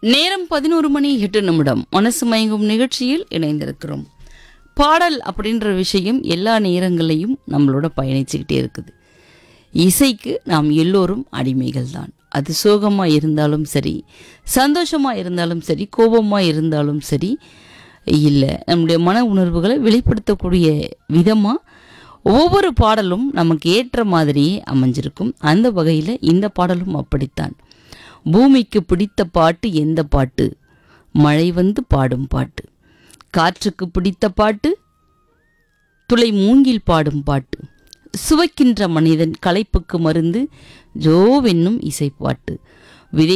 நேரம் பதினோரு மணி எட்டு நிமிடம் மனசு மயங்கும் நிகழ்ச்சியில் இணைந்திருக்கிறோம் பாடல் அப்படின்ற விஷயம் எல்லா நேரங்களையும் நம்மளோட பயணிச்சுக்கிட்டே இருக்குது இசைக்கு நாம் எல்லோரும் அடிமைகள் தான் அது சோகமாக இருந்தாலும் சரி சந்தோஷமாக இருந்தாலும் சரி கோபமாக இருந்தாலும் சரி இல்லை நம்முடைய மன உணர்வுகளை வெளிப்படுத்தக்கூடிய விதமாக ஒவ்வொரு பாடலும் நமக்கு ஏற்ற மாதிரியே அமைஞ்சிருக்கும் அந்த வகையில் இந்த பாடலும் அப்படித்தான் பூமிக்கு பிடித்த பாட்டு எந்த பாட்டு மழை வந்து பாடும் பாட்டு காற்றுக்கு பிடித்த பாட்டு துளை மூங்கில் பாடும் பாட்டு சுவைக்கின்ற மனிதன் களைப்புக்கு மருந்து ஜோவென்னும் இசைப்பாட்டு